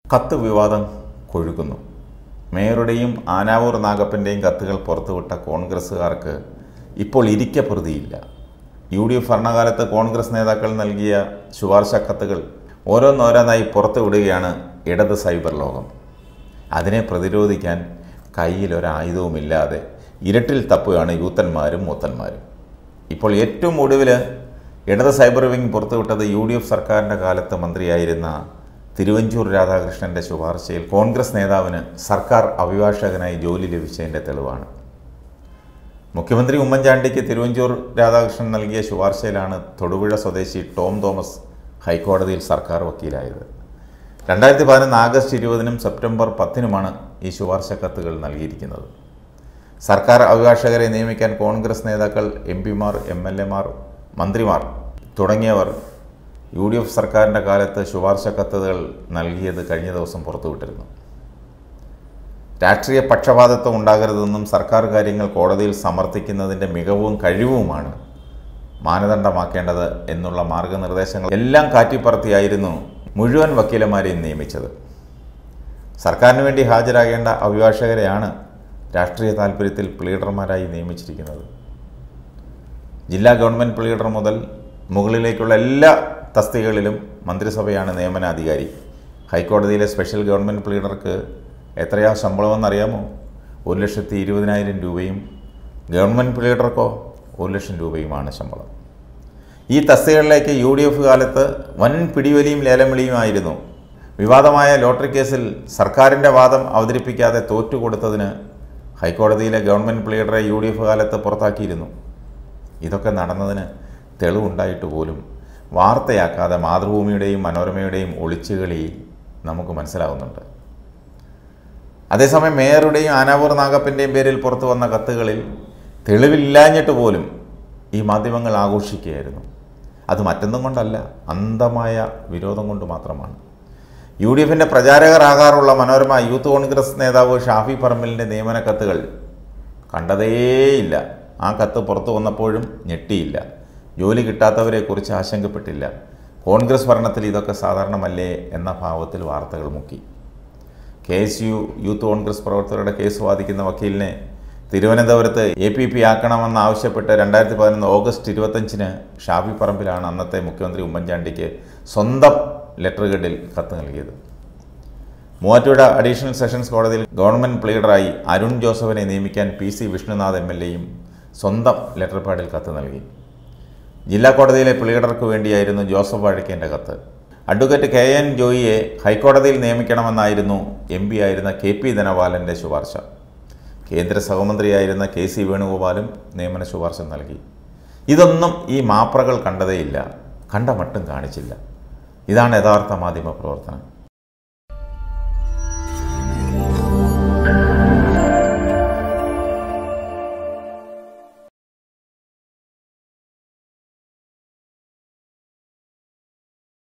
കത്ത് വിവാദം കൊഴുക്കുന്നു മേയറുടെയും ആനാവൂർ നാഗപ്പൻ്റെയും കത്തുകൾ പുറത്തുവിട്ട കോൺഗ്രസ്സുകാർക്ക് ഇപ്പോൾ ഇരിക്ക പ്രതിയില്ല യു ഡി എഫ് ഭരണകാലത്ത് കോൺഗ്രസ് നേതാക്കൾ നൽകിയ ശുപാർശ കത്തുകൾ ഓരോന്നോരോന്നായി പുറത്തുവിടുകയാണ് ഇടത് സൈബർ ലോകം അതിനെ പ്രതിരോധിക്കാൻ കയ്യിലൊരായുധവുമില്ലാതെ ഇരട്ടിൽ തപ്പുകയാണ് യൂത്തന്മാരും മൂത്തന്മാരും ഇപ്പോൾ ഏറ്റവും ഒടുവിൽ ഇടത് സൈബർ വിങ് പുറത്തുവിട്ടത് യു ഡി എഫ് സർക്കാരിൻ്റെ കാലത്ത് മന്ത്രിയായിരുന്ന തിരുവഞ്ചൂർ രാധാകൃഷ്ണൻ്റെ ശുപാർശയിൽ കോൺഗ്രസ് നേതാവിന് സർക്കാർ അഭിഭാഷകനായി ജോലി ലഭിച്ചതിൻ്റെ തെളിവാണ് മുഖ്യമന്ത്രി ഉമ്മൻചാണ്ടിക്ക് തിരുവഞ്ചൂർ രാധാകൃഷ്ണൻ നൽകിയ ശുപാർശയിലാണ് തൊടുപുഴ സ്വദേശി ടോം തോമസ് ഹൈക്കോടതിയിൽ സർക്കാർ വക്കീലായത് രണ്ടായിരത്തി പതിനൊന്ന് ആഗസ്റ്റ് ഇരുപതിനും സെപ്റ്റംബർ പത്തിനുമാണ് ഈ ശുപാർശ കത്തുകൾ നൽകിയിരിക്കുന്നത് സർക്കാർ അഭിഭാഷകരെ നിയമിക്കാൻ കോൺഗ്രസ് നേതാക്കൾ എം പിമാർ എം എൽ എമാർ മന്ത്രിമാർ തുടങ്ങിയവർ യു ഡി എഫ് സർക്കാരിൻ്റെ കാലത്ത് ശുപാർശ കത്തുകൾ നൽകിയത് കഴിഞ്ഞ ദിവസം പുറത്തുവിട്ടിരുന്നു രാഷ്ട്രീയ പക്ഷപാതിത്വം ഉണ്ടാകരുതെന്നും സർക്കാർ കാര്യങ്ങൾ കോടതിയിൽ സമർത്ഥിക്കുന്നതിൻ്റെ മികവും കഴിവുമാണ് മാനദണ്ഡമാക്കേണ്ടത് എന്നുള്ള മാർഗനിർദ്ദേശങ്ങൾ എല്ലാം കാറ്റിപ്പറത്തിയായിരുന്നു മുഴുവൻ വക്കീലന്മാരെയും നിയമിച്ചത് സർക്കാരിന് വേണ്ടി ഹാജരാകേണ്ട അഭിഭാഷകരെയാണ് രാഷ്ട്രീയ താൽപ്പര്യത്തിൽ പ്ലീഡർമാരായി നിയമിച്ചിരിക്കുന്നത് ജില്ലാ ഗവൺമെൻറ് പ്ലീഡർ മുതൽ മുകളിലേക്കുള്ള എല്ലാ തസ്തികകളിലും മന്ത്രിസഭയാണ് നിയമനാധികാരി ഹൈക്കോടതിയിലെ സ്പെഷ്യൽ ഗവൺമെൻറ് പ്ലീഡർക്ക് എത്രയാ ശമ്പളമെന്നറിയാമോ ഒരു ലക്ഷത്തി ഇരുപതിനായിരം രൂപയും ഗവൺമെൻറ് പ്ലീഡർക്കോ ഒരു ലക്ഷം രൂപയുമാണ് ശമ്പളം ഈ തസ്തികകളിലേക്ക് യു ഡി എഫ് കാലത്ത് വൻ പിടിവലിയും ലേലംവിളിയുമായിരുന്നു വിവാദമായ ലോട്ടറി കേസിൽ സർക്കാരിൻ്റെ വാദം അവതരിപ്പിക്കാതെ തോറ്റുകൊടുത്തതിന് ഹൈക്കോടതിയിലെ ഗവൺമെൻറ് പ്ലീഡറെ യു ഡി എഫ് കാലത്ത് പുറത്താക്കിയിരുന്നു ഇതൊക്കെ നടന്നതിന് തെളിവുണ്ടായിട്ട് പോലും വാർത്തയാക്കാതെ മാതൃഭൂമിയുടെയും മനോരമയുടെയും ഒളിച്ചുകളി നമുക്ക് മനസ്സിലാവുന്നുണ്ട് അതേസമയം മേയറുടെയും ആനാവൂർ നാഗപ്പൻ്റെയും പേരിൽ പുറത്തു വന്ന കത്തുകളിൽ തെളിവില്ലാഞ്ഞിട്ട് പോലും ഈ മാധ്യമങ്ങൾ ആഘോഷിക്കുകയായിരുന്നു അത് മറ്റൊന്നും കൊണ്ടല്ല അന്ധമായ വിരോധം കൊണ്ട് മാത്രമാണ് യു ഡി എഫിൻ്റെ പ്രചാരകരാകാറുള്ള മനോരമ യൂത്ത് കോൺഗ്രസ് നേതാവ് ഷാഫി പറമ്പലിൻ്റെ നിയമന കത്തുകൾ കണ്ടതേയില്ല ആ കത്ത് പുറത്തു വന്നപ്പോഴും ഞെട്ടിയില്ല ജോലി കിട്ടാത്തവരെക്കുറിച്ച് ആശങ്കപ്പെട്ടില്ല കോൺഗ്രസ് ഭരണത്തിൽ ഇതൊക്കെ സാധാരണമല്ലേ എന്ന ഭാവത്തിൽ വാർത്തകൾ മുക്കി K S U youth Congress പ്രവർത്തകരുടെ കേസ് വാദിക്കുന്ന വക്കീലിനെ തിരുവനന്തപുരത്ത് എ പി പി ആക്കണമെന്ന് ആവശ്യപ്പെട്ട് രണ്ടായിരത്തി പതിനൊന്ന് ഓഗസ്റ്റ് ഇരുപത്തഞ്ചിന് ഷാഫി പറമ്പിലാണ് അന്നത്തെ മുഖ്യമന്ത്രി ഉമ്മൻചാണ്ടിക്ക് സ്വന്തം ലെറ്റർ ഹെഡിൽ കത്ത് നൽകിയത് മൂവാറ്റുപുഴ അഡീഷണൽ സെഷൻസ് കോടതിയിൽ ഗവൺമെൻറ് പ്ലീഡറായി അരുൺ ജോസഫിനെ നിയമിക്കാൻ P C Vishnunath M L എയും സ്വന്തം ലെറ്റർ പാഡിൽ കത്ത് നൽകി ജില്ലാ കോടതിയിലെ പ്ലീഡർക്ക് വേണ്ടിയായിരുന്നു ജോസഫ് വാഴക്കേൻ്റെ കത്ത് അഡ്വക്കേറ്റ് കെ എൻ ജോയിയെ ഹൈക്കോടതിയിൽ നിയമിക്കണമെന്നായിരുന്നു എം പി ആയിരുന്ന കെ പി ധനപാലൻ്റെ ശുപാർശ കേന്ദ്ര സഹമന്ത്രിയായിരുന്ന കെ സി വേണുഗോപാലും നിയമന ശുപാർശ നൽകി ഇതൊന്നും ഈ മാപ്രകൾ കണ്ടതേയില്ല കണ്ട മട്ടും കാണിച്ചില്ല ഇതാണ് യഥാർത്ഥ മാധ്യമ പ്രവർത്തനം